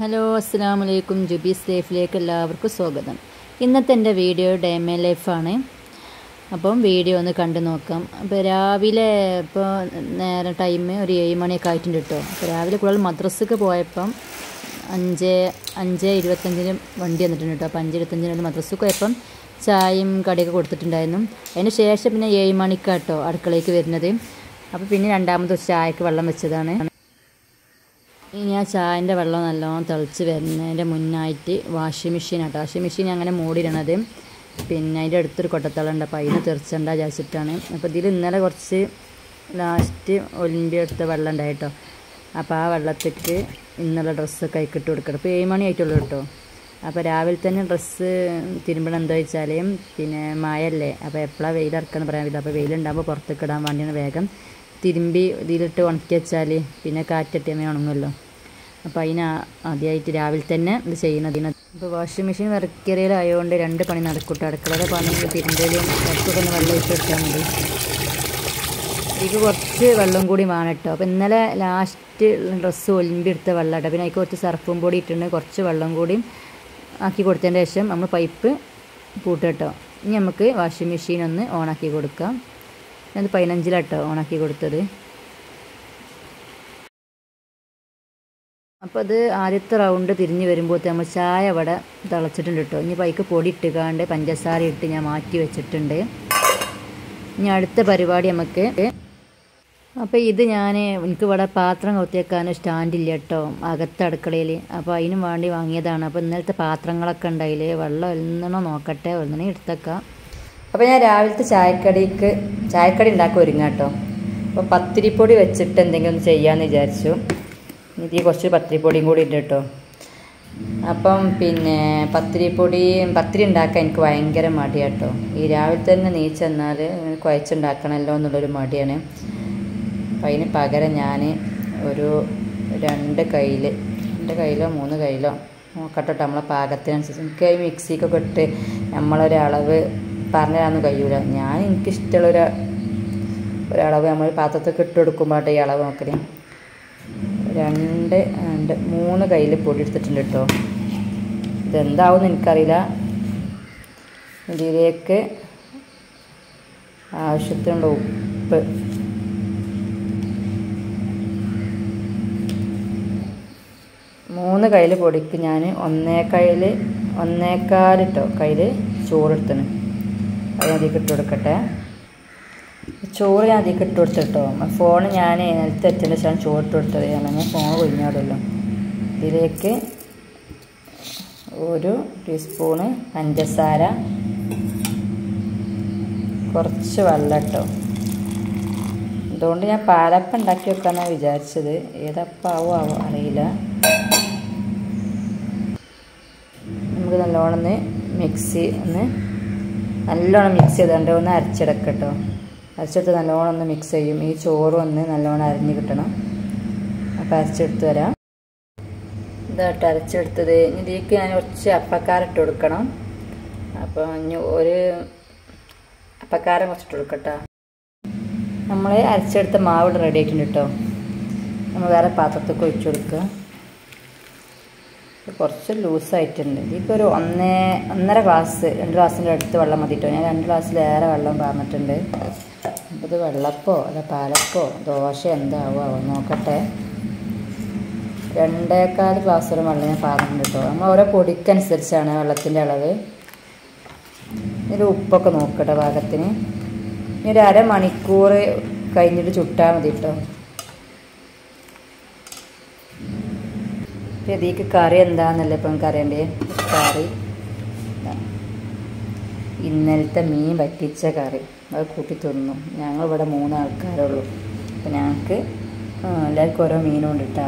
Hello അസ്സാം വലൈക്കും ജുബീസ് ലൈഫിലേക്ക് എല്ലാവർക്കും സ്വാഗതം ഇന്നത്തെ എൻ്റെ വീഡിയോ ഡേ മൈ ലൈഫാണ് അപ്പം വീഡിയോ ഒന്ന് കണ്ടു നോക്കാം അപ്പോൾ രാവിലെ ഇപ്പോൾ നേരെ ടൈം ഒരു ഏഴ് മണിയൊക്കെ ആയിട്ടുണ്ട് കേട്ടോ അപ്പോൾ രാവിലെ കൂടുതൽ മദ്രസക്ക് പോയപ്പം അഞ്ച് അഞ്ച് ഇരുപത്തഞ്ചിന് വണ്ടി വന്നിട്ടുണ്ട് കേട്ടോ അപ്പോൾ അഞ്ച് ഇരുപത്തഞ്ചിന് മദ്രസക്ക് പോയപ്പം ചായയും കടിയൊക്കെ കൊടുത്തിട്ടുണ്ടായിരുന്നു അതിന് ശേഷം പിന്നെ ഏഴ് മണിക്കാട്ടോ അടുക്കളയ്ക്ക് വരുന്നത് അപ്പോൾ പിന്നെ രണ്ടാമത് ചായക്ക് വെള്ളം വെച്ചതാണ് ഇനി ആ ചായൻ്റെ വെള്ളം നല്ലോണം തിളച്ച് വരുന്നതിൻ്റെ മുന്നായിട്ട് washing machine auto washing machine അങ്ങനെ മൂടിയിടണത് പിന്നെ അതിൻ്റെ അടുത്തൊരു കൊട്ടത്തളുണ്ട് അപ്പോൾ അതിന് തെറിച്ചണ്ട വിചാരിച്ചിട്ടാണ് അപ്പോൾ ഇതിൽ ഇന്നലെ കുറച്ച് ലാസ്റ്റ് ഒലിമ്പി എടുത്ത വെള്ളം ഉണ്ടായിട്ടോ അപ്പോൾ ആ വെള്ളത്തേക്ക് ഇന്നുള്ള ഡ്രസ്സൊക്കെ അതിക്കിട്ട് കൊടുക്കണം ഇപ്പോൾ ഏഴ് മണി ആയിട്ടുള്ളൂ കേട്ടോ അപ്പോൾ രാവിലെ തന്നെ ഡ്രസ്സ് തിരുമ്പണം എന്താ വെച്ചാൽ പിന്നെ മഴയല്ലേ അപ്പോൾ എപ്പോഴാണ് വെയിലിറക്കാന്ന് പറയാൻ പറ്റില്ല അപ്പോൾ വെയിലുണ്ടാകുമ്പോൾ പുറത്തേക്ക് ഇടാൻ വേണ്ടിയാണ് വേഗം തിരുമ്പി ഇതിലിട്ട് ഉണക്കി വെച്ചാൽ പിന്നെ കാറ്റട്ടിയമേ ഉണങ്ങുമല്ലോ അപ്പോൾ അതിന് ആദ്യമായിട്ട് രാവിലെ തന്നെ ഇത് ചെയ്യുന്നത് ഇപ്പോൾ വാഷിംഗ് മെഷീൻ വിറക്കിയറിയലായതുകൊണ്ട് രണ്ട് പണി നടക്കൂട്ടോ അടുക്കളയുടെ പണി തിരുമ്പലും ഇറക്കൊക്കെ ഒന്ന് വെള്ളം ഇട്ടെടുത്താൽ മതി ഇതിക്ക് കുറച്ച് വെള്ളം കൂടി വേണം കേട്ടോ അപ്പോൾ ഇന്നലെ ലാസ്റ്റ് ഡ്രസ്സ് ഒലിമ്പി എടുത്ത വെള്ളം കേട്ടോ പിന്നെ അതിൽ കുറച്ച് സർഫും പൊടി ഇട്ടിട്ടുണ്ട് കുറച്ച് വെള്ളം കൂടി ആക്കി കൊടുത്തതിന് ശേഷം നമ്മൾ പൈപ്പ് പൂട്ടുക കേട്ടോ ഇനി നമുക്ക് വാഷിംഗ് മെഷീൻ ഒന്ന് ഓണാക്കി കൊടുക്കാം അത് പതിനഞ്ചിലാട്ടോ ഓണാക്കി കൊടുത്തത് അപ്പോൾ അത് ആദ്യത്തെ റൗണ്ട് തിരിഞ്ഞ് വരുമ്പോൾ നമ്മൾ ചായ അവിടെ തിളച്ചിട്ടുണ്ട് കേട്ടോ ഇനി പൈക്ക് പൊടി ഇട്ടുകാണ്ട് പഞ്ചസാര ഇട്ട് ഞാൻ മാറ്റി വെച്ചിട്ടുണ്ട് ഇനി അടുത്ത പരിപാടി നമുക്ക് അപ്പോൾ ഇത് ഞാൻ എനിക്ക് ഇവിടെ പാത്രം കൊത്തിയേക്കാൻ സ്റ്റാൻഡില്ല കേട്ടോ അകത്ത് അടുക്കളയിൽ അപ്പോൾ അതിനും വേണ്ടി വാങ്ങിയതാണ് അപ്പോൾ ഇന്നലത്തെ പാത്രങ്ങളൊക്കെ ഉണ്ടായിൽ വെള്ളം എല്ലണോ നോക്കട്ടെ ഒന്നിനെ എടുത്തേക്കാം അപ്പോൾ ഞാൻ രാവിലത്തെ ചായക്കടിക്ക് ചായക്കടി ഉണ്ടാക്കി ഒരുങ്ങാം കേട്ടോ അപ്പോൾ പത്തിരിപ്പൊടി വെച്ചിട്ട് എന്തെങ്കിലും ചെയ്യാമെന്ന് വിചാരിച്ചു ഇതിൽ കുറച്ച് പത്തിരിപ്പൊടിയും കൂടി ഉണ്ട് കേട്ടോ അപ്പം പിന്നെ പത്തിരിപ്പൊടി പത്തിരി ഉണ്ടാക്കാൻ എനിക്ക് ഭയങ്കര മടിയാണ് കേട്ടോ ഈ രാവിലെ തന്നെ നീച്ചെന്നാൽ കുഴച്ചുണ്ടാക്കണമല്ലോ എന്നുള്ളൊരു മടിയാണ് അപ്പം അതിന് പകരം ഞാൻ ഒരു രണ്ട് കയ്യിൽ രണ്ട് കയ്യിലോ മൂന്ന് കയ്യിലോ നോക്കട്ടെ കേട്ടോ നമ്മളെ പാകത്തിനനുസരിച്ച് എനിക്ക് ഈ മിക്സിക്കൊക്കെ ഇട്ട് നമ്മളൊരളവ് പറഞ്ഞു തരാനൊന്നും കഴിയൂല ഞാൻ എനിക്കിഷ്ടമുള്ളൊരു ഒരളവ് നമ്മൾ പാത്രത്തൊക്കെ ഇട്ട് കൊടുക്കുമ്പോട്ടെ ഈ അളവ് നോക്കല് രണ്ട് രണ്ട് മൂന്ന് കയ്യിൽ പൊടി എടുത്തിട്ടുണ്ട് കേട്ടോ ഇതെന്താവും എനിക്കറിയില്ല ഇതിലേക്ക് ആവശ്യത്തിനുള്ള ഉപ്പ് മൂന്ന് കയ്യിൽ പൊടിക്ക് ഞാൻ ഒന്നേ കയ്യിൽ ഒന്നേക്കാലിട്ടോ കയ്യിൽ ചോറെടുത്തണ് അത് അതിലേക്ക് ഇട്ട് കൊടുക്കട്ടെ ചോറ് ഞാൻ അതിലേക്ക് ഇട്ട് കൊടുത്തിട്ടോ ഫോൺ ഞാൻ നിലത്ത് എത്തിൻ്റെ ശേഷം ചോറ് ഇട്ട് കൊടുത്തത് ഞാൻ ഫോൺ കൊഴിഞ്ഞാടുമല്ലോ ഇതിലേക്ക് ഒരു ടീസ്പൂണ് പഞ്ചസാര കുറച്ച് വെള്ളം ഇട്ടോ അതുകൊണ്ട് ഞാൻ പാലപ്പം ഉണ്ടാക്കി വെക്കാമെന്നാണ് വിചാരിച്ചത് ഏതപ്പാവോ ആവോ അറിയില്ല നമുക്ക് നല്ലോണം ഒന്ന് മിക്സി ഒന്ന് നല്ലോണം മിക്സ് ചെയ്തുകൊണ്ട് ഒന്ന് അരച്ചെടുക്കട്ടോ അരച്ചെടുത്ത് നല്ലോണം ഒന്ന് മിക്സ് ചെയ്യും ഈ ചോറും ഒന്ന് നല്ലോണം അരിഞ്ഞ് കിട്ടണം അപ്പോൾ അരച്ചെടുത്ത് വരാം ഇതായിട്ട് അരച്ചെടുത്തത് ഇതിലേക്ക് ഞാൻ കുറച്ച് അപ്പക്കാരിട്ട് കൊടുക്കണം അപ്പോൾ ഇനി ഒരു അപ്പക്കാരം കുറച്ചിട്ട് കൊടുക്കട്ടോ നമ്മൾ അരച്ചെടുത്ത മാവ് റെഡി ആയിട്ടുണ്ട് കേട്ടോ നമ്മൾ വേറെ പാത്രത്തേക്ക് ഒഴിച്ചു കൊടുക്കുക കുറച്ച് ലൂസായിട്ടുണ്ട് ഇതിപ്പോൾ ഒരു ഒന്നേ ഒന്നര ഗ്ലാസ് രണ്ട് ഗ്ലാസിൻ്റെ അടുത്ത് വെള്ളം മതി കേട്ടോ ഞാൻ രണ്ട് ഗ്ലാസ്സിലേറെ വെള്ളം പറഞ്ഞിട്ടുണ്ട് അപ്പോൾ ഇത് വെള്ളപ്പോ അല്ല പാലപ്പോ ദോശ എന്താവോ നോക്കട്ടെ രണ്ടേക്കാൽ ഗ്ലാസ് വരെ വെള്ളം ഞാൻ പറഞ്ഞിട്ടുണ്ട് കേട്ടോ നമ്മൾ ഓരോ പൊടിക്കനുസരിച്ചാണ് വെള്ളത്തിൻ്റെ അളവ് ഇതിൽ ഉപ്പൊക്കെ നോക്കട്ടെ പാകത്തിന് ഇനി ഒരു അരമണിക്കൂർ കഴിഞ്ഞിട്ട് ചുട്ടാൽ മതി കേട്ടോ ഇതിക്ക് കറി എന്താണെന്നല്ലേ ഇപ്പം നമുക്ക് അറിയണ്ടേ കറി ഇന്നലത്തെ മീൻ വറ്റിച്ച കറി അത് കൂട്ടി തിന്നു ഞങ്ങളിവിടെ മൂന്ന് ആൾക്കാരുള്ളൂ അപ്പം ഞങ്ങൾക്ക് എല്ലാവർക്കും ഓരോ മീനും ഉണ്ട് കേട്ടോ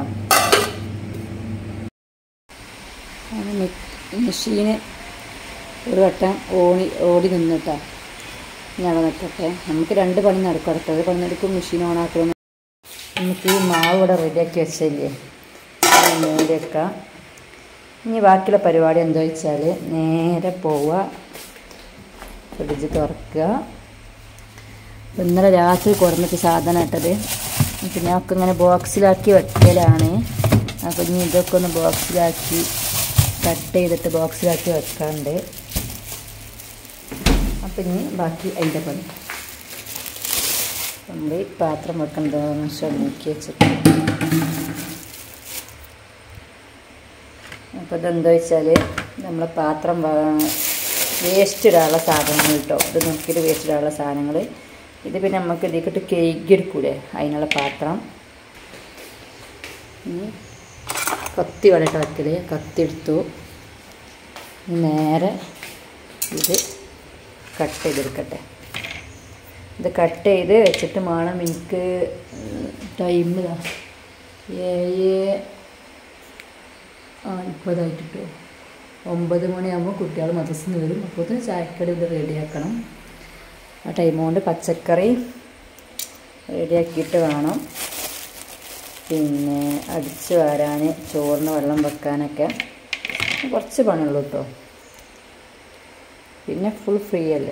മെഷീന് ഒരു വട്ടം ഓടി ഓടി നിന്നിട്ടാ ഞാൻ നിൽക്കട്ടെ നമുക്ക് രണ്ട് പണി നടക്കും അടുത്തത് പണി നടക്കും മെഷീൻ ഓണാക്കണം നമുക്ക് ഈ മാവ് ഇവിടെ റെഡിയാക്കി വെച്ചല്ലേ മൂടി വെക്കാം ഇനി ബാക്കിയുള്ള പരിപാടി എന്താ വെച്ചാൽ നേരെ പോവുക ഫ്രിഡ്ജ് തുറക്കുക ഇന്നലെ രാത്രി കുറഞ്ഞിട്ട് സാധനം ഇട്ടത് പിന്നെ ഒക്കെ ഇങ്ങനെ ബോക്സിലാക്കി വെക്കലാണ് അപ്പോൾ ഇനി ഇതൊക്കെ ഒന്ന് ബോക്സിലാക്കി കട്ട് ചെയ്തിട്ട് ബോക്സിലാക്കി വെക്കാണ്ട് അപ്പം ഇനി ബാക്കി അതിൻ്റെ പണി നമ്മൾ ഈ പാത്രം വെക്കേണ്ടതെന്ന് ശ്രമിക്കുക വെച്ചിട്ട് അപ്പോൾ ഇതെന്താ വെച്ചാൽ നമ്മൾ പാത്രം വേസ്റ്റ് ഇടാനുള്ള സാധനങ്ങൾ കേട്ടോ ഇത് നോക്കിയിട്ട് വേസ്റ്റ് ഇടാനുള്ള സാധനങ്ങൾ ഇത് പിന്നെ നമുക്ക് ഇതിക്കിട്ട് കേക്ക് എടുക്കൂലേ അതിനുള്ള പാത്രം ഇനി കത്തി വടട്ട് വെക്കൽ കത്തി എടുത്തു നേരെ ഇത് കട്ട് ചെയ്തെടുക്കട്ടെ ഇത് കട്ട് ചെയ്ത് വെച്ചിട്ട് വേണം എനിക്ക് ടൈം ഏഴ് ആ മുപ്പതായിട്ടോ ഒമ്പത് മണിയാകുമ്പോൾ കുട്ടികൾ മദ്രസിൽ നിന്ന് വരും അപ്പോൾ ചായക്കടി ഇത് റെഡിയാക്കണം ആ ടൈം കൊണ്ട് പച്ചക്കറി റെഡിയാക്കിയിട്ട് വേണം പിന്നെ അടിച്ച് വാരാൻ ചോറിന് വെള്ളം വെക്കാനൊക്കെ കുറച്ച് പണിയുള്ളൂ കേട്ടോ പിന്നെ ഫുൾ ഫ്രീ അല്ലേ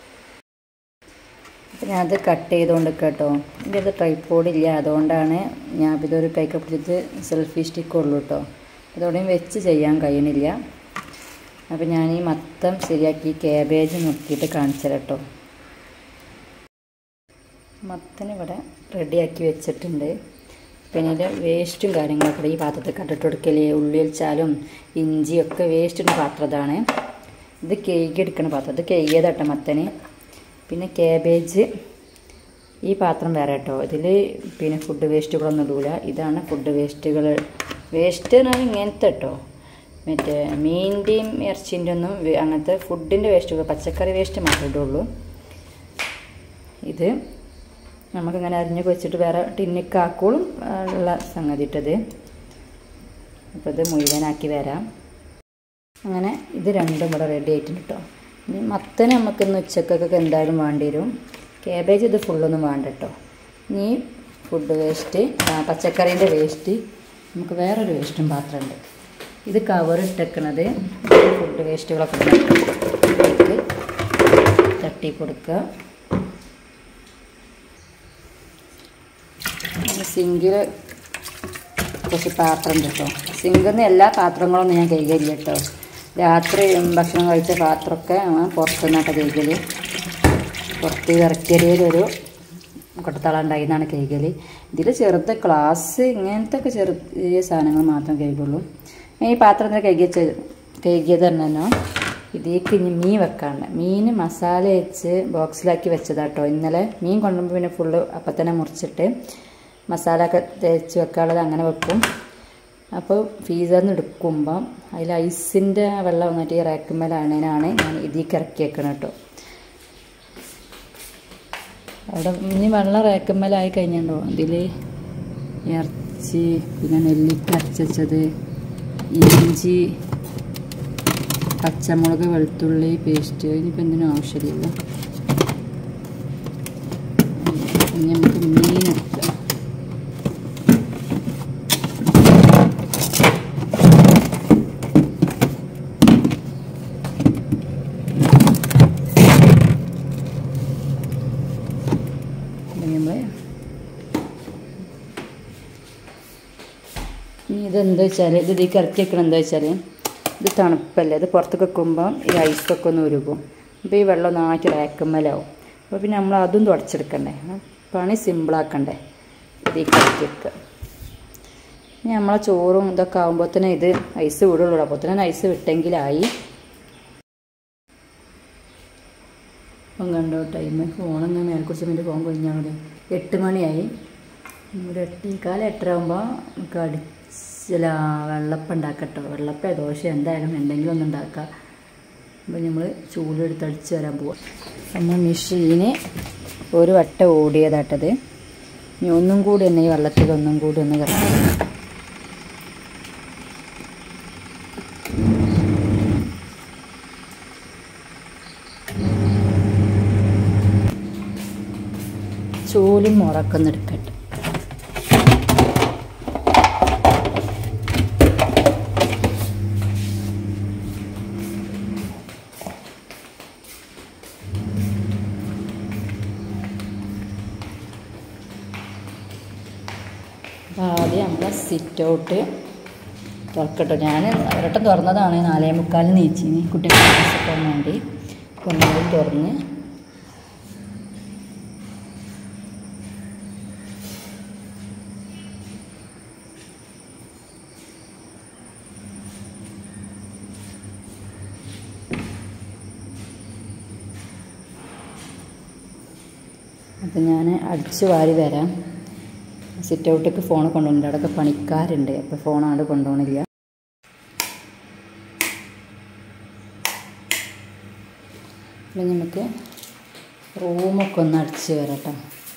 അപ്പം ഞാനത് കട്ട് ചെയ്തുകൊണ്ട് കേട്ടോ എൻ്റെ അത് ട്രൈപ്പോഡ് ഇല്ല അതുകൊണ്ടാണ് ഞാൻ ഇതൊരു കൈക്ക് പിടിച്ചിട്ട് സെൽഫി സ്റ്റിക്ക് ഉള്ളൂ കേട്ടോ അതോടെയും വെച്ച് ചെയ്യാൻ കഴിയണില്ല അപ്പം ഞാൻ ഈ മത്തം ശരിയാക്കി ക്യാബേജ് നോക്കിയിട്ട് കാണിച്ചു കേട്ടോ മത്തൻ ഇവിടെ റെഡിയാക്കി വെച്ചിട്ടുണ്ട് പിന്നെ ഇതിൻ്റെ വേസ്റ്റും കാര്യങ്ങളൊക്കെ ഈ പാത്രത്തിൽ കട്ടിട്ട് കൊടുക്കൽ ഉള്ളി വെച്ചാലും ഇഞ്ചിയൊക്കെ വേസ്റ്റിൻ്റെ പാത്രം ഇതാണ് ഇത് കേക്ക് എടുക്കുന്ന പാത്രം ഇത് കേയ്യതാട്ടോ മത്തന് പിന്നെ ക്യാബേജ് ഈ പാത്രം വേറെ കേട്ടോ ഇതിൽ പിന്നെ ഫുഡ് വേസ്റ്റുകളൊന്നും ഇടൂല ഇതാണ് ഫുഡ് വേസ്റ്റുകൾ വേസ്റ്റ് എന്ന് പറഞ്ഞാൽ ഇങ്ങനത്തെ കേട്ടോ മറ്റേ മീനിൻ്റെയും ഇറച്ചിൻ്റെ ഒന്നും വേ- അങ്ങനത്തെ ഫുഡിൻ്റെ വേസ്റ്റുകൾ പച്ചക്കറി വേസ്റ്റ് മാത്രമേ ഇടുള്ളൂ ഇത് നമുക്കിങ്ങനെ അരിഞ്ഞ് വെച്ചിട്ട് വേറെ ടിന്നിക്കാക്കോളും ഉള്ള സംഗതി ഇട്ടത് അപ്പോൾ ഇത് മുഴുവനാക്കി വരാം അങ്ങനെ ഇത് രണ്ടും ഇവിടെ റെഡി ആയിട്ടുണ്ട് കേട്ടോ ഇനി മത്തന് നമുക്ക് ഇന്ന് ഉച്ചക്കൊക്കെ എന്തായാലും വേണ്ടി വരും കാബേജ് ഇത് ഫുള്ളൊന്നും വേണ്ട കേട്ടോ ഇനി ഫുഡ് വേസ്റ്റ് പച്ചക്കറീൻ്റെ വേസ്റ്റ് നമുക്ക് വേറൊരു വേസ്റ്റും പാത്രമുണ്ട് ഇത് കവർ ഇട്ടേക്കണത് ഫുഡ് വേസ്റ്റുകളൊക്കെ ഇതിലേക്ക് തട്ടി കൊടുക്കുക സിങ്കിൽ കുറച്ച് പാത്രം ഉണ്ട് കേട്ടോ സിങ്കിൽ നിന്ന് എല്ലാ പാത്രങ്ങളൊന്നും ഞാൻ കൈകരില്ല കേട്ടോ രാത്രി ഭക്ഷണം കഴിച്ച പാത്രമൊക്കെ പുറത്തുനിന്നാട്ടോ കൈകൽ പുറത്ത് ഇറക്കിയതിലൊരു കൊട്ടത്തള ഉണ്ടായിരുന്നാണ് കൈകൽ ഇതിൽ ചെറുത് ഗ്ലാസ് ഇങ്ങനത്തെ ഒക്കെ ചെറിയ സാധനങ്ങൾ മാത്രം കൈകുള്ളൂ ഈ പാത്രത്തിൽ കൈകിയ കൈകിയത് തന്നെ ഇതിലേക്ക് ഇനി മീൻ വെക്കാണ്ട് മീൻ മസാല വെച്ച് ബോക്സിലാക്കി വെച്ചതാട്ടോ ഇന്നലെ മീൻ കൊണ്ടുപോകുമ്പോൾ പിന്നെ ഫുള്ള് അപ്പം തന്നെ മുറിച്ചിട്ട് മസാല ഒക്കെ തേച്ച് വെക്കാനുള്ളത് അങ്ങനെ വെക്കും അപ്പോൾ ഫ്രീസറിൽ നിന്ന് എടുക്കുമ്പം അതിൽ ഐസിൻ്റെ വെള്ളം വന്നിട്ട് ഈ റാക്കുമ്മലാണേനാണ് ഞാൻ ഇതിലേക്ക് ഇറക്കി വെക്കണം കേട്ടോ അവിടെ ഇനി വെള്ളം റാക്കുമ്മലായി കഴിഞ്ഞുണ്ടോ ഇതിൽ ഇറച്ചി പിന്നെ നെല്ലിക്ക അരച്ചത് ഇഞ്ചി പച്ചമുളക് വെളുത്തുള്ളി പേസ്റ്റ് ഇനിയിപ്പോൾ എന്തിനും ആവശ്യമില്ലല്ലോ ഇനി നമുക്ക് മീൻ എടുക്കാം നമ്മൾ ഇനി ഇതെന്താ വെച്ചാൽ ഇത് ഇതിലേക്ക് ഇറക്കി വെക്കണം എന്താ വെച്ചാൽ ഇത് തണുപ്പല്ലേ ഇത് പുറത്തേക്ക് വെക്കുമ്പോൾ ഈ ഐസൊക്കെ ഒന്ന് ഉരുകും അപ്പോൾ ഈ വെള്ളം ഒന്നായിട്ട് റാക്കുമ്മലാവും അപ്പോൾ പിന്നെ നമ്മൾ അതും തുടച്ചെടുക്കണ്ടേ ആ പണി സിമ്പിളാക്കണ്ടേ ഇതിലേക്ക് ഇറക്കി വെക്കുക ഇനി നമ്മളെ ചോറും ഇതൊക്കെ ആകുമ്പോൾ തന്നെ ഇത് ഐസ് വിടുള്ളൂ അപ്പോൾ തന്നെ ഐസ് വിട്ടെങ്കിലായി അപ്പം കണ്ടോ ടൈം ഫോണൊന്ന് മേൽക്കുറിച്ച് വേണ്ടി ഫോൺ കഴിഞ്ഞാൽ മതി എട്ട് മണിയായി ഒരു എട്ടേക്കാലം എട്ടര ആകുമ്പോൾ നമുക്ക് അടിച്ചില്ല വെള്ളപ്പം ഉണ്ടാക്കട്ടോ വെള്ളപ്പം ദോശ എന്തായാലും എന്തെങ്കിലും ഒന്ന് ഉണ്ടാക്കാം അപ്പോൾ നമ്മൾ ചൂടെടുത്ത് അടിച്ച് വരാൻ പോവാം നമ്മൾ മെഷീന് ഒരു വട്ടം ഓടിയതാട്ടത് ഇനി ഒന്നും കൂടി ഒന്ന് ഈ വെള്ളത്തിൽ ഒന്നും കൂടി ഒന്ന് കിടക്കാം ചൂലും മുറക്കൊന്ന് എടുക്കട്ടെ ആദ്യം നമ്മളെ സിറ്റ് ഔട്ട് തുറക്കട്ടോ ഞാൻ ഒരട്ടം തുറന്നതാണ് നാലേ മുക്കാലിന് നീച്ചിന് കുട്ടികളെ പോകാൻ വേണ്ടി കൊണ്ടുപോയി തുറന്ന് അപ്പം ഞാൻ അടിച്ചു വാരി വരാം സിറ്റ് ഔട്ടേക്ക് ഫോൺ കൊണ്ടുപോകുന്നുണ്ട് അവിടെയൊക്കെ പണിക്കാരുണ്ട് അപ്പോൾ ഫോൺ അവിടെ കൊണ്ടുപോകണില്ല അപ്പം നമുക്ക് റൂമൊക്കെ ഒന്ന് അടിച്ച് വരട്ടോ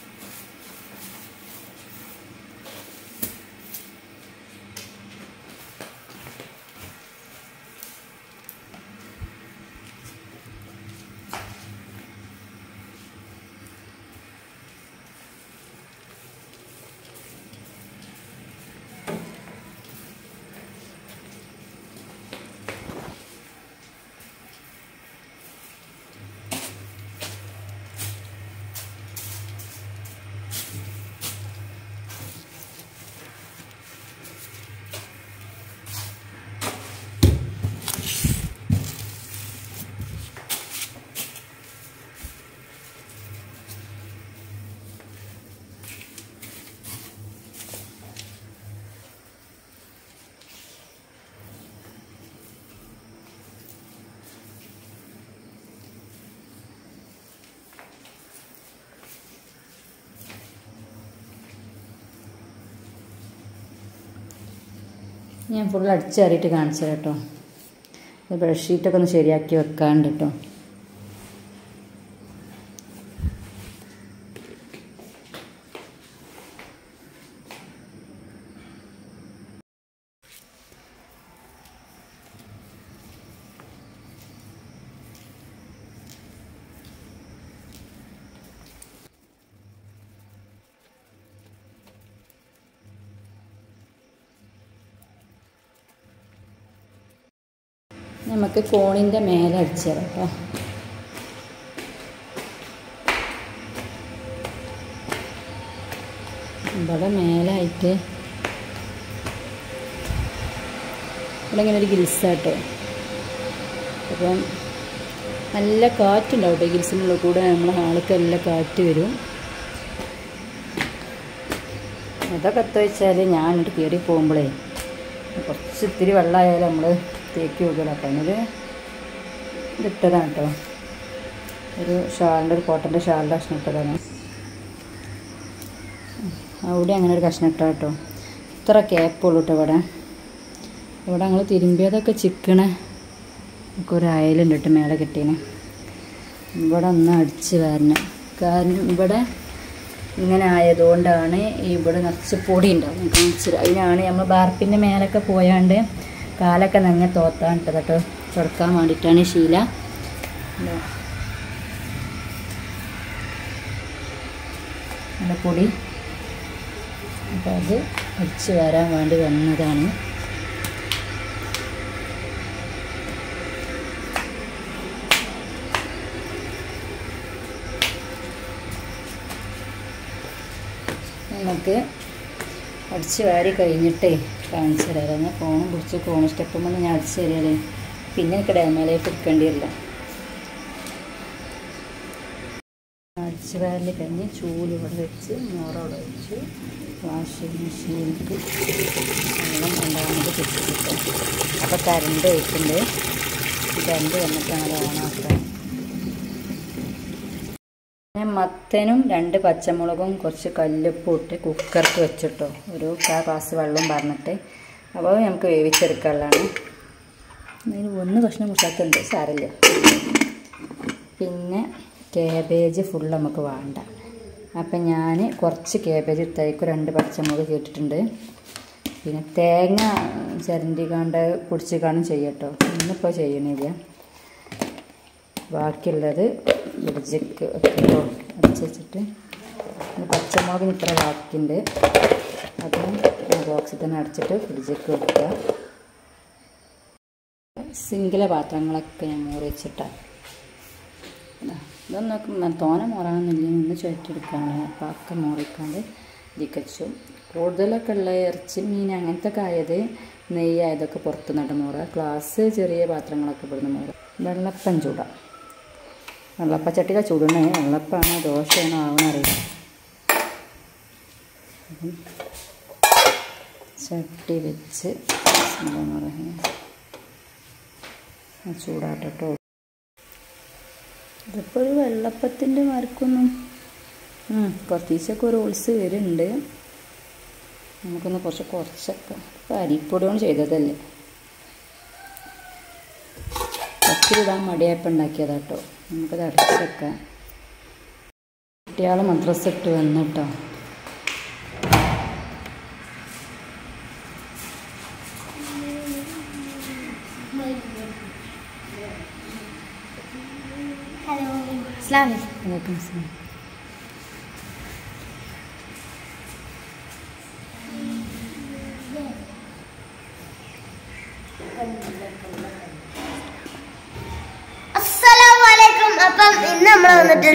ഞാൻ ഫുൾ അടിച്ചേറിയിട്ട് കാണിച്ചു കേട്ടോ ബെഡ്ഷീറ്റൊക്കെ ഒന്ന് ശരിയാക്കി വെക്കാണ്ട് കേട്ടോ നമുക്ക് കോണിൻ്റെ മേലെ അടിച്ചു തരാം കേട്ടോ ഇവിടെ മേലായിട്ട് ഇവിടെ ഇങ്ങനെ ഒരു ഗിൽസാട്ടോ അപ്പം നല്ല കാറ്റുണ്ടാവും കേട്ടോ ഗിൽസിനുള്ളിൽ കൂടെ നമ്മളെ ഹാൾക്ക് നല്ല കാറ്റ് വരും അതൊക്കെ എത്ര വെച്ചാൽ ഞാനിട്ട് കയറി പോകുമ്പോഴേ കുറച്ച് ഇത്തിരി വെള്ളമായാലും നമ്മൾ തേക്ക് വെക്കില്ല അപ്പം അതിനൊരു ഇതിട്ടതാണ് കേട്ടോ ഒരു ഷാളിൻ്റെ ഒരു കോട്ടൻ്റെ ഷാളിൻ്റെ കഷ്ണം ഇട്ടതാണ് അവിടെ അങ്ങനെ ഒരു കഷ്ണം ഇട്ടാ കേട്ടോ ഇത്ര ക്യാപ്പുള്ളൂ കേട്ടോ ഇവിടെ ഇവിടെ ഞങ്ങൾ തിരുമ്പിയതൊക്കെ ചിക്കണ ഒക്കെ ഒരു അയലുണ്ട് കേട്ടോ മേലെ കെട്ടീന് ഇവിടെ ഒന്ന് അടിച്ച് വരണം കാരണം ഇവിടെ ഇങ്ങനെ ആയതുകൊണ്ടാണ് ഇവിടെ നിറച്ച് പൊടി ഉണ്ടാവും കാണിച്ചത് അതിനാണ് നമ്മൾ ബാർപ്പിൻ്റെ മേലൊക്കെ പോയാണ്ട് കാലൊക്കെ നങ്ങ തോത്താൻ ഇട്ടത് കേട്ടോ തുടക്കാൻ വേണ്ടിയിട്ടാണ് ഈ ശീല ഇതാ. നല്ല പൊടി അപ്പോൾ അത് അടിച്ച് വരാൻ വേണ്ടി വന്നതാണ് നമുക്ക് അടിച്ച് വാരി കഴിഞ്ഞിട്ടേ കാണിച്ചു തരാം ഞാൻ ഫോണും പിടിച്ച് ഫോൺ സ്റ്റെപ്പുമ്പോൾ ഞാൻ അടിച്ച് തരാല്ലേ പിന്നെ എനിക്ക് ഡാമേലേക്ക് എടുക്കേണ്ടി വരില്ല അടിച്ച് വാരൽ കഴിഞ്ഞ് ചൂല് ഇവിടെ വെച്ച് മോറവിടെ വെച്ച് വാഷിംഗ് മെഷീനിലേക്ക് വെള്ളം രണ്ടാമത് കിട്ടും അപ്പോൾ കറണ്ട് വെച്ചിട്ടുണ്ട് കറണ്ട് വന്നിട്ടാണ് അത് ഓണാക്കാൻ ഞാൻ മത്തനും രണ്ട് പച്ചമുളകും കുറച്ച് കല്ലുപ്പും ഇട്ട് കുക്കർക്ക് വെച്ചിട്ടോ ഒരു കാ ഗ്ലാസ് വെള്ളം പറഞ്ഞിട്ട് അപ്പോൾ നമുക്ക് വേവിച്ചെടുക്കാനുള്ളതാണ് അതിന് ഒന്ന് കഷ്ണം മുഷാക്കുണ്ട് സാരമില്ല പിന്നെ കാബേജ് ഫുൾ നമുക്ക് വേണ്ട അപ്പം ഞാൻ കുറച്ച് കാബേജ് ഇട്ടേക്ക് രണ്ട് പച്ചമുളക് കേട്ടിട്ടുണ്ട് പിന്നെ തേങ്ങ ചിരണ്ടി കണ്ട് പൊടിച്ച് കാണും ചെയ്യട്ടോ ഇന്നിപ്പോൾ ചെയ്യണില്ല ബാക്കിയുള്ളത് ഫ്രിഡ്ജിക്ക് വെക്കുമ്പോൾ അടിച്ച് വെച്ചിട്ട് പിന്നെ പച്ചമുളകിന് ഇത്ര ബാക്കിയുണ്ട് അതും ബോക്സിൽ തന്നെ അടച്ചിട്ട് ഫ്രിഡ്ജിക്ക് വെക്കുക സിംഗിലെ പാത്രങ്ങളൊക്കെ ഞാൻ മൂറി വെച്ചിട്ടാണ് ഇതൊന്നും തോനെ മോറാണെന്നില്ല ഒന്ന് ചുറ്റെടുക്കാണ് അപ്പോൾ ഒക്കെ മോറിക്കാണ്ട് ഇതിക്കച്ചു കൂടുതലൊക്കെ ഉള്ള ഇറച്ചി മീൻ അങ്ങനത്തെ ഒക്കെ ആയത് നെയ്യായതൊക്കെ പുറത്ത് നട്ട് മൂറ ഗ്ലാസ് ചെറിയ പാത്രങ്ങളൊക്കെ ഇവിടുന്ന് മൂറ വെള്ളപ്പം ചൂട വെള്ളപ്പച്ചട്ടിയിലെ ചൂടണേ വെള്ളപ്പാണോ ദോശയാണോ ആവണറിയില്ല അപ്പം ചട്ടി വെച്ച് എന്താ പറയുക ചൂടാട്ടോ ഇതിപ്പോൾ ഒരു വെള്ളപ്പത്തിൻ്റെ മരക്കൊന്നും കുറച്ചൊക്കെ ഒരു ഓൾസ് വരുന്നുണ്ട് നമുക്കൊന്ന് കുറച്ച് കുറച്ചൊക്കെ ഇപ്പം അരിപ്പൊടി കൊണ്ട് ചെയ്തതല്ലേ പത്തിരിടാൻ മടിയായപ്പം ഉണ്ടാക്കിയതാട്ടോ നമുക്കത് അടച്ച് വെക്കാം കുട്ടികൾ മദ്രസ ഇട്ട് വന്നിട്ടോ ഹലോ അസ്ലാം വലൈക്കും അസ്സലാം അസ്സലാമു അലൈക്കും അപ്പം ഇന്ന് നമ്മൾ വന്നിട്ട്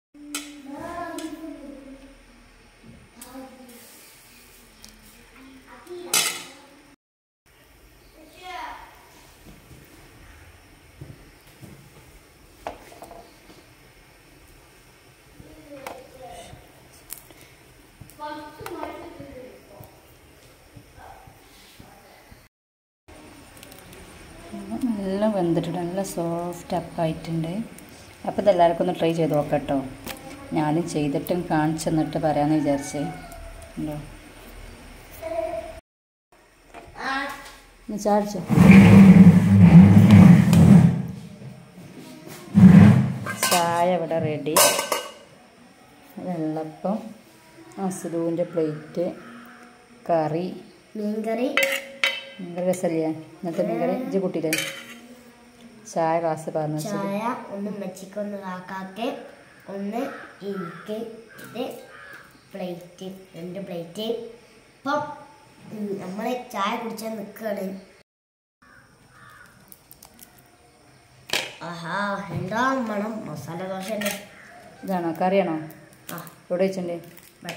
നല്ല വെന്തിട്ടുണ്ട് നല്ല സോഫ്റ്റ് അപ്പായിട്ടുണ്ട് അപ്പോൾ ഇതെല്ലാവർക്കും ഒന്ന് ട്രൈ ചെയ്ത് നോക്കാം കേട്ടോ ഞാനും ചെയ്തിട്ടും കാണിച്ചു തന്നിട്ട് പറയാമെന്ന് വിചാരിച്ചേ ഉണ്ടോ ചാടിച്ചോ ചായ ഇവിടെ റെഡി വെള്ളപ്പം അസുലുവിൻ്റെ പ്ലേറ്റ് കറി മീൻകറി ഭയങ്കര രസമല്ലേ ഇന്നത്തെ മീൻകറി ഇജ്ജ് കൂട്ടിയില്ലേ ചായ ഗ്ലാസ് പറഞ്ഞു വെച്ചത് ചായ ഒന്ന് മെച്ചിക്ക് ഒന്ന് കാക്കാക്ക് ഒന്ന് എനിക്ക് ഇത് പ്ലേറ്റ് രണ്ട് പ്ലേറ്റ് ഇപ്പം നമ്മൾ ചായ കുടിച്ചാൽ നിൽക്കുകയാണ് ആഹാ എന്താ മണം മസാല ദോശ തന്നെ ഇതാണോ കറിയാണോ ആ എവിടെ വെച്ചിട്ടുണ്ട് ബൈ.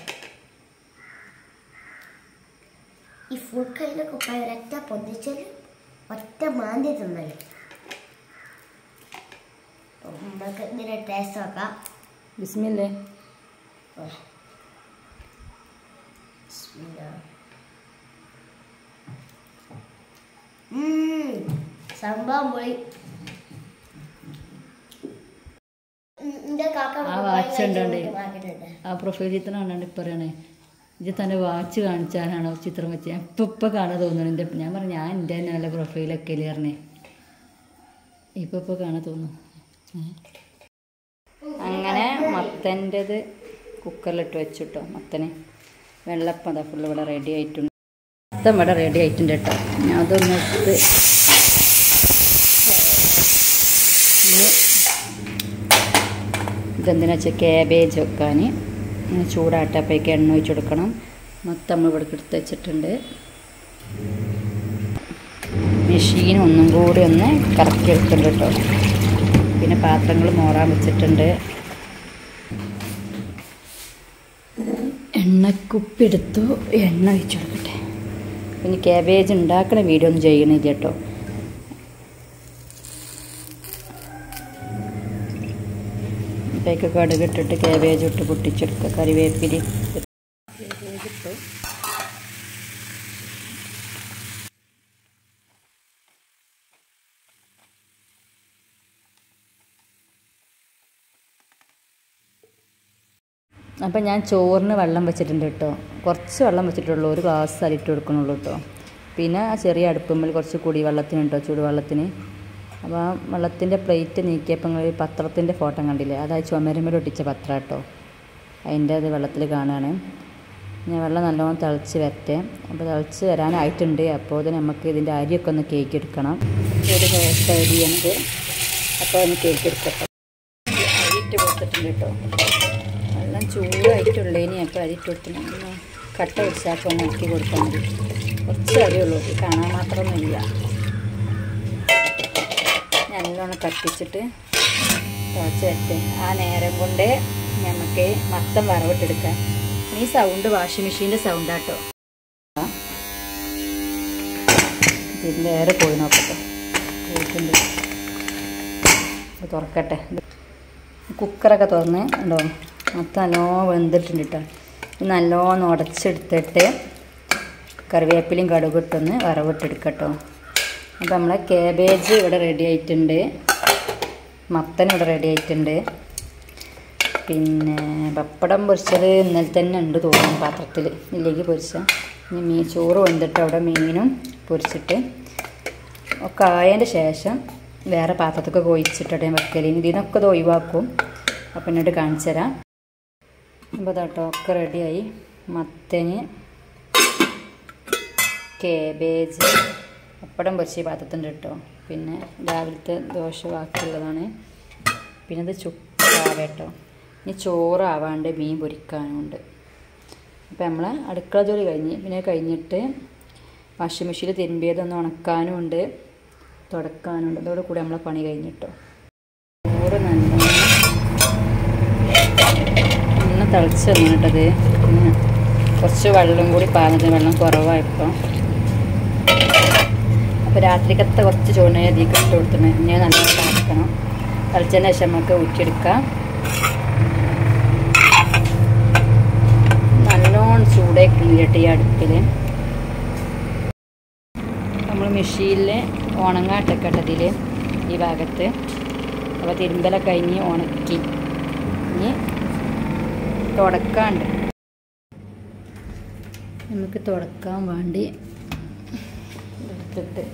ഈ ഫുൾ കയ്യിലൊക്കെ പോയ ഒരൊറ്റ പൊന്തിച്ചാൽ ഒറ്റ മാന്തി തിന്നല് അപ്പം നമുക്ക് ഇതിൻ്റെ ടേസ്റ്റ് നോക്കാം ബിസ്മില്ലേ ആ. ബിസ്മില്ലാ. ഉം. സംഭവം പൊളി ഉം, എൻ്റെ കാക്ക ആ വാച്ച് ഉണ്ടോണ്ടേ? വാങ്ങിയിട്ടുണ്ട്. ആ പ്രൊഫൈൽ ചിത്രം കണ്ടാണ്ട് ഇപ്പം പറയണേ ഇത് തൻ്റെ വാച്ച് കാണിച്ചാലാണോ ചിത്രം വെച്ച് ഞാൻ ഇപ്പം ഇപ്പം കാണാൻ തോന്നുന്നു എൻ്റെ ഞാൻ പറഞ്ഞു ഞാൻ എൻ്റെ തന്നെ നല്ല പ്രൊഫൈലൊക്കെ അല്ലേ പറഞ്ഞേ ഇപ്പം ഇപ്പം കാണാൻ തോന്നുന്നു ഏ? അങ്ങനെ മത്തൻ്റെത് കുക്കറിലിട്ട് വെച്ചിട്ടോ മത്തനെ വെള്ളപ്പം അതാ ഫുള്ള് ഇവിടെ റെഡി ആയിട്ടുണ്ട് മൊത്തം ഇവിടെ റെഡി ആയിട്ടുണ്ട് കേട്ടോ ഞാൻ അതൊന്ന് എടുത്ത് ഇനി ഇതെന്തിനാ വെച്ചാൽ ക്യാബേജ് വെക്കാൻ ഇങ്ങനെ ചൂടാട്ടപ്പോഴേക്ക് എണ്ണ ഒഴിച്ച് കൊടുക്കണം മൊത്തം നമ്മൾ ഇവിടെ എടുത്ത് വെച്ചിട്ടുണ്ട് മെഷീൻ ഒന്നും കൂടി ഒന്ന് കറക്കി എടുക്കുന്നുണ്ട് കേട്ടോ പിന്നെ പാത്രങ്ങൾ മോറാൻ വെച്ചിട്ടുണ്ട് എണ്ണക്കുപ്പി എടുത്തു എണ്ണ ഒഴിച്ച് കൊടുക്കട്ടെ പിന്നെ ക്യാബേജ് ഉണ്ടാക്കണ വീഡിയോ ഒന്നും ചെയ്യണില്ല കേട്ടോ ഇതിലേക്ക് കടുക് ഇട്ടിട്ട് ക്യാബേജ് ഇട്ട് പൊട്ടിച്ചെടുക്കുക കറിവേപ്പില ക്യാബേജ് ഇട്ടു അപ്പം ഞാൻ ചോറിന് വെള്ളം വെച്ചിട്ടുണ്ട് കേട്ടോ കുറച്ച് വെള്ളം വെച്ചിട്ടുള്ളൂ ഒരു ഗ്ലാസ് അരിട്ട് കൊടുക്കണുള്ളൂ കേട്ടോ പിന്നെ ആ ചെറിയ അടുപ്പുമ്മൽ കുറച്ച് കുടിവെള്ളത്തിന് കേട്ടോ ചൂടുവെള്ളത്തിന് അപ്പോൾ ആ വെള്ളത്തിൻ്റെ പ്ലേറ്റ് നീക്കിയപ്പോൾ നിങ്ങൾ പത്രത്തിൻ്റെ ഫോട്ടോ കണ്ടില്ലേ അതായത് ചുമരുമ്മൽ ഒട്ടിച്ച പത്രം കേട്ടോ അതിൻ്റെ അത് വെള്ളത്തിൽ കാണുകയാണ് ഞാൻ വെള്ളം നല്ലോണം തിളച്ച് വരട്ടെ അപ്പോൾ തിളച്ച് വരാനായിട്ടുണ്ട് അപ്പോൾ ഇത് നമുക്ക് ഇതിൻ്റെ അരിയൊക്കെ ഒന്ന് കേക്ക് എടുക്കണം ഒരു ദിവസത്തെ അരിയുണ്ട് അപ്പോൾ ഒന്ന് കേക്ക് എടുക്കട്ടെ അരിയിട്ട് കൊടുത്തിട്ടുണ്ട് കേട്ടോ വെള്ളം ചൂടായിട്ടുള്ളതിന് അപ്പോൾ അരിയിട്ട് കൊടുത്തിട്ട് കട്ട പിടിച്ചാൽ ഒന്ന് ആക്കി കൊടുത്താൽ മതി കുറച്ച് അരിയുള്ളൂ ഇത് കാണാൻ മാത്രമൊന്നുമില്ല നല്ലോണം കത്തിച്ചിട്ട് തിളച്ച് വരട്ടെ ആ നേരം കൊണ്ട് നമുക്ക് മത്തം വറവിട്ടെടുക്കാം ഈ സൗണ്ട് വാഷിംഗ് മെഷീൻ്റെ സൗണ്ടാട്ടോ ഇതിൻ്റെ ഏറെ പോയി നോക്കട്ടെ പോയിട്ടുണ്ട് ഇത് തുറക്കട്ടെ കുക്കറൊക്കെ തുറന്ന് ഉണ്ടോ മൊത്തം നല്ലോണം വെന്തിട്ടുണ്ട് കേട്ടോ ഇത് നല്ലോണം ഉടച്ചെടുത്തിട്ട് കറിവേപ്പിലയും കടുകിട്ടൊന്ന് വറവിട്ടെടുക്കട്ടോ അപ്പോൾ നമ്മളെ കാബേജ് ഇവിടെ റെഡി ആയിട്ടുണ്ട് മത്തൻ ഇവിടെ റെഡി ആയിട്ടുണ്ട് പിന്നെ പപ്പടം പൊരിച്ചത് ഇന്നലെ തന്നെ ഉണ്ട് തോന്നുന്നു പാത്രത്തിൽ ഇതിലേക്ക് പൊരിച്ച ഇനി മീൻ ചോറ് വെന്തിട്ട് അവിടെ മീനും പൊരിച്ചിട്ട് ഒക്കെ ആയതിൻ്റെ ശേഷം വേറെ പാത്രത്തൊക്കെ ഒഴിച്ചിട്ട് ഞാൻ വെക്കൽ ഇനി ഇതിനൊക്കെ ഇത് ഒഴിവാക്കും അപ്പം എന്നിട്ട് കാണിച്ചു തരാം അപ്പോൾ കേട്ടോ ഒക്കെ റെഡിയായി മത്തന് കേബേജ് പപ്പടം പൊരിച്ച് ഈ പാത്രത്തിൻ്റെ കേട്ടോ പിന്നെ രാവിലത്തെ ദോശ ബാക്കിയുള്ളതാണ് പിന്നെ ഇത് ചുക്കാവ കേട്ടോ ഇനി ചോറാവാണ്ട് മീൻ പൊരിക്കാനുണ്ട് അപ്പോൾ നമ്മൾ അടുക്കള ജോലി കഴിഞ്ഞ് പിന്നെ കഴിഞ്ഞിട്ട് വാഷിംഗ് മെഷീനിൽ തിരുമ്പിയതൊന്ന് ഉണക്കാനും ഉണ്ട് തുടക്കാനുണ്ട് അതോടെ കൂടി നമ്മളെ പണി കഴിഞ്ഞിട്ടോ ചോറ് നല്ലോണം നന്ന തിളച്ച് വന്നിട്ടത് പിന്നെ കുറച്ച് വെള്ളം കൂടി പാകത്തിന് വെള്ളം കുറവായപ്പോൾ അപ്പോൾ രാത്രിക്കത്തെ കുറച്ച് ചോറിനെ അധികം ഇട്ട് കൊടുത്തിട്ട് ഇനി നല്ലോണം തിളക്കണം തിളച്ചതിന് ശേഷം നമുക്ക് ഊറ്റിയെടുക്കാം നല്ലോണം ചൂടായിട്ടുണ്ട് ഈ അടുപ്പിൽ നമ്മൾ മെഷീനിൽ ഉണങ്ങാട്ടക്കട്ടതിൽ ഈ ഭാഗത്ത് അപ്പോൾ തിരുമ്പലൊക്കെ കഴിഞ്ഞ് ഉണക്കി ഇനി തുടക്കാണ്ട് നമുക്ക് തുടക്കാൻ വേണ്ടി എടുത്തിട്ട്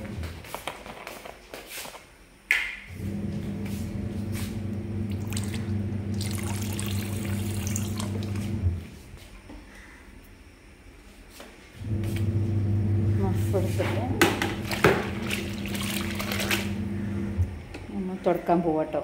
മഫ് എടുത്തിട്ട് നമ്മൾ തുടക്കാൻ പോവാട്ടോ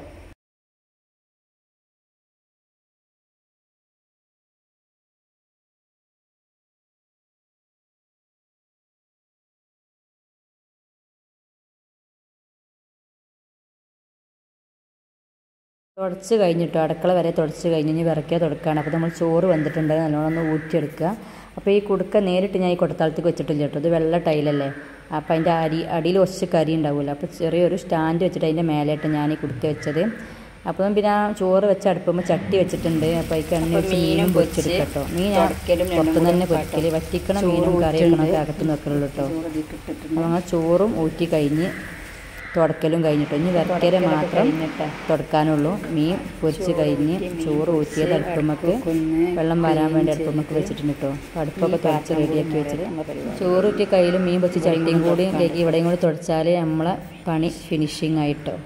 തുടച്ച് കഴിഞ്ഞിട്ടോ അടുക്കള വരെ തുടച്ച് കഴിഞ്ഞ് ഇനി വിറക്കിയാൽ തുടക്കുകയാണ് അപ്പോൾ നമ്മൾ ചോറ് വന്നിട്ടുണ്ട് നല്ലോണം ഒന്ന് ഊറ്റിയെടുക്കുക അപ്പോൾ ഈ കുടുക്ക നേരിട്ട് ഞാൻ ഈ കൊടത്താളത്തേക്ക് വെച്ചിട്ടില്ല കേട്ടോ ഇത് വെള്ള ടൈലല്ലേ അപ്പോൾ അതിൻ്റെ അരി അടിയിൽ കുറച്ച് കരി ഉണ്ടാവില്ല അപ്പോൾ ചെറിയൊരു സ്റ്റാൻഡ് വെച്ചിട്ട് അതിൻ്റെ മേലായിട്ട് ഞാൻ ഈ കുടുക്ക വെച്ചത് അപ്പം പിന്നെ ആ ചോറ് വെച്ച് അടുപ്പുമ്പോൾ ചട്ടി വെച്ചിട്ടുണ്ട് അപ്പോൾ അതിക്ക് എണ്ണ വെച്ച് മീനും പൊരിച്ചെടുക്കട്ടോ മീൻ ഞാൻ പുറത്തുനിന്ന് തന്നെ പൊരിക്കൽ വറ്റിക്കണ മീനും കറിയൊക്കെ അകത്ത് വെക്കലുള്ളൂ കേട്ടോ അപ്പോൾ അങ്ങനെ ചോറും ഊറ്റി കഴിഞ്ഞ് തുടക്കലും കഴിഞ്ഞിട്ട് ഇനി വരക്കര മാത്രം തുടക്കാനുള്ളൂ മീൻ പൊരിച്ച് കഴിഞ്ഞ് ചോറ് ഊറ്റിയത് അടുപ്പമ്മക്ക് വെള്ളം വരാൻ വേണ്ടി അടുപ്പമ്മക്ക് വെച്ചിട്ടുണ്ട് കേട്ടോ അപ്പോൾ അടുപ്പൊക്കെ തുടച്ച് റെഡിയാക്കി വെച്ചിട്ട് ചോറ് ഊറ്റിയ കയ്യിലും മീൻ പൊരിച്ച് ചട്ടിയും കൂടി കേക്ക് ഇവിടെയും കൂടി തുടച്ചാൽ നമ്മളെ പണി ഫിനിഷിങ് ആയിട്ടോ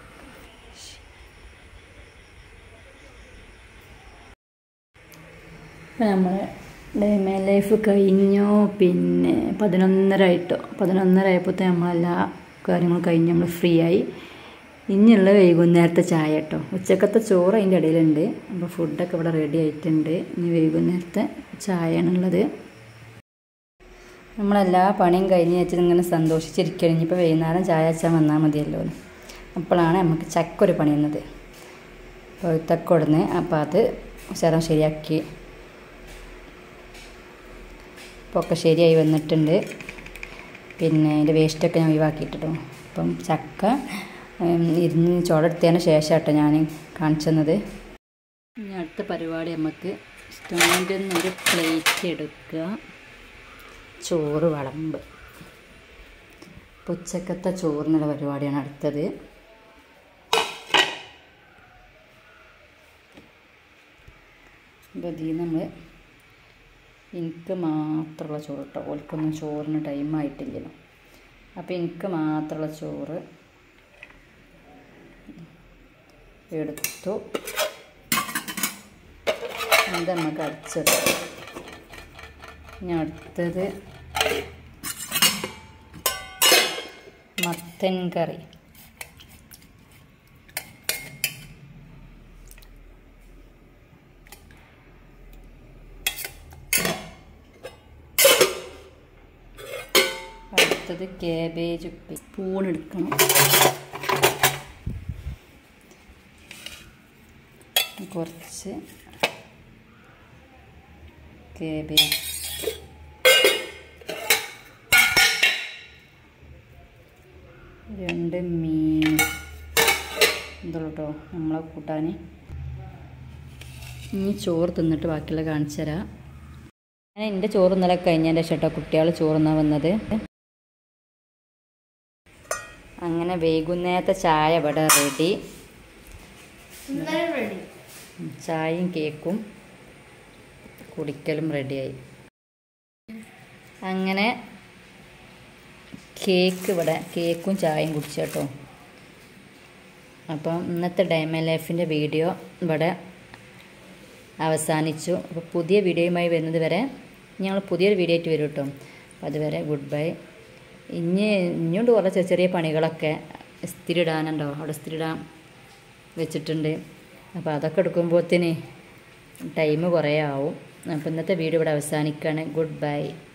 അപ്പം നമ്മൾ ഡേമേ ലൈഫ് കഴിഞ്ഞു പിന്നെ പതിനൊന്നര ആയിട്ടോ പതിനൊന്നര ആയപ്പോഴത്തെ നമ്മളെല്ലാ കാര്യങ്ങളും കഴിഞ്ഞ് നമ്മൾ ഫ്രീ ആയി ഇനിയുള്ള വൈകുന്നേരത്തെ ചായ കേട്ടോ ഉച്ചക്കത്തെ ചോറ് അതിൻ്റെ ഇടയിലുണ്ട് അപ്പോൾ ഫുഡൊക്കെ ഇവിടെ റെഡി ആയിട്ടുണ്ട് ഇനി വൈകുന്നേരത്തെ ചായയാണുള്ളത് നമ്മളെല്ലാ പണിയും കഴിഞ്ഞ് വെച്ചിട്ട് ഇങ്ങനെ സന്തോഷിച്ചിരിക്കുകയാണ് ഇനിയിപ്പോൾ വൈകുന്നേരം ചായ വെച്ചാൽ വന്നാൽ മതിയല്ലോ അപ്പോഴാണ് നമുക്ക് ചക്കൊരു പണി വന്നത് പഴുത്തൊക്കെ കൊടുന്ന് അപ്പോൾ അത് ശരം ശരിയാക്കി ഇപ്പോൾ ഒക്കെ ശരിയായി വന്നിട്ടുണ്ട് പിന്നെ അതിൻ്റെ വേസ്റ്റൊക്കെ ഞാൻ ഒഴിവാക്കിയിട്ടോ അപ്പം ചക്ക ഇരുന്ന് ചോടെടുത്തതിന് ശേഷം കേട്ടോ ഞാൻ കാണിച്ചു തന്നത് ഇനി അടുത്ത പരിപാടി നമുക്ക് സ്റ്റാൻഡിൽ നിന്നൊരു പ്ലേറ്റ് എടുക്കുക ചോറ് വിളമ്പ് ഉച്ചക്കത്തെ ചോറിനുള്ള പരിപാടിയാണ് അടുത്തത് അപ്പോൾ ഇതിൽ നമ്മൾ എനിക്ക് മാത്രമുള്ള ചോറ് കേട്ടോ ഓൽക്കൊന്നും ചോറിന് ടൈം ആയിട്ടില്ലല്ലോ അപ്പോൾ എനിക്ക് മാത്രമുള്ള ചോറ് എടുത്തു അത് നമുക്ക് അടിച്ചെടുത്തു ഇനി അടുത്തത് മത്തൻ കറി അടുത്തത് കാബേജ് ഉപ്പി സ്പൂൺ എടുക്കണം കുറച്ച് കാബേജ് രണ്ട് മീൻ ഇതുള്ളൂ കേട്ടോ നമ്മളെ കൂട്ടാൻ ഇനി ചോറ് തിന്നിട്ട് ബാക്കിയുള്ള കാണിച്ചു തരാം ഞാൻ എൻ്റെ ചോറ് ഇന്നലെ കഴിഞ്ഞതിൻ്റെ ശേഷം കേട്ടോ കുട്ടികൾ ചോറുന്നാ വന്നത് അങ്ങനെ വൈകുന്നേരത്തെ ചായ ഇവിടെ റെഡി ചായയും കേക്കും കുടിക്കലും റെഡിയായി അങ്ങനെ കേക്ക് ഇവിടെ കേക്കും ചായയും കുടിച്ചു കേട്ടോ അപ്പം ഇന്നത്തെ ഡൈമ ലൈഫിൻ്റെ വീഡിയോ ഇവിടെ അവസാനിച്ചു അപ്പോൾ പുതിയ വീഡിയോയുമായി വരുന്നത് വരെ ഞങ്ങൾ പുതിയൊരു വീഡിയോ ആയിട്ട് വരും കേട്ടോ അപ്പോൾ അതുവരെ ഗുഡ് ബൈ ഇനി ഇനിയുണ്ട് കുറേ ചെറിയ ചെറിയ പണികളൊക്കെ ഇസ്തിരി ഇടാനുണ്ടോ അവിടെ ഇസ്തിരി ഇടാൻ വെച്ചിട്ടുണ്ട് അപ്പോൾ അതൊക്കെ എടുക്കുമ്പോഴത്തേന് ടൈം കുറേ ആവും അപ്പോൾ ഇന്നത്തെ വീഡിയോ ഇവിടെ അവസാനിക്കുകയാണ് ഗുഡ് ബൈ